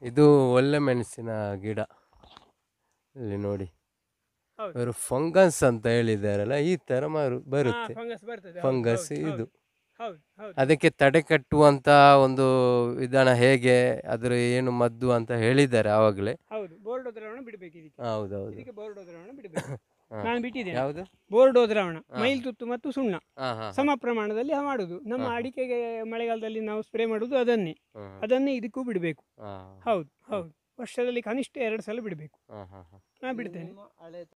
ಇದು ಒಳ್ಳೆ ಮೆಣಸಿನ ಗಿಡ ಇಲ್ಲಿ ನೋಡಿ ಹೌದು. ಅವರು ಫಂಗಸ್ ಅಂತ ಹೇಳಿದಾರಲ್ಲ ಈ ತರ ಮಾರು ಬರುತ್ತೆ ಫಂಗಸ್ ಬರ್ತದೆ ಹೌದು, ಫಂಗಸ್ ಹೌದು, ಇದು ಹೌದು ಹೌದು ಅದಕ್ಕೆ ತಡೆ ಕಟ್ಟುವಂತ ಒಂದು ವಿಧಾನ ಹೇಗೆ ಅದ್ರ ಏನು ಮದ್ದು ಅಂತ ಹೇಳಿದ್ದಾರೆ ಆವಾಗಲೇ ಹೌದು ಬೋರ್ಡೋ ದ್ರಾವಣ ಬಿಡಬೇಕು ಇದಕ್ಕೆ ಹೌದೌದು ಇದಕ್ಕೆ ಬೋರ್ಡೋ ದ್ರಾವಣ ಬಿಡಬೇಕು ಹಾ. ನಾನು ಬಿಟ್ಟಿದ್ದೇನೆ ಯಾವುದು ಬೋರ್ಡೋ ದ್ರಾವಣ ಮೈಲ್ ತುತ್ತು ಮತ್ತು ಸುಣ್ಣ ಹಾ ಹಾ ಸಮ ಪ್ರಮಾಣದಲ್ಲಿ ಮಾಡುದು ನಮ್ಮ ಹಾ. ಅಡಿಕೆಗೆ ಮಳೆಗಾಲದಲ್ಲಿ ನಾವು ಸ್ಪ್ರೇ ಮಾಡುದು ಅದನ್ನೇ ಹಾ ಅದನ್ನೇ ಇದಕ್ಕೂ ಬಿಡಬೇಕು ಹಾ ಹೌದು ಹೌದು ವರ್ಷದಲ್ಲಿ ಕನಿಷ್ಠ ಎರಡು ಸಲ ಬಿಡಬೇಕು ಹಾ ಹಾ ಹಾ ನಾ ಬಿಡ್ತೇನೆ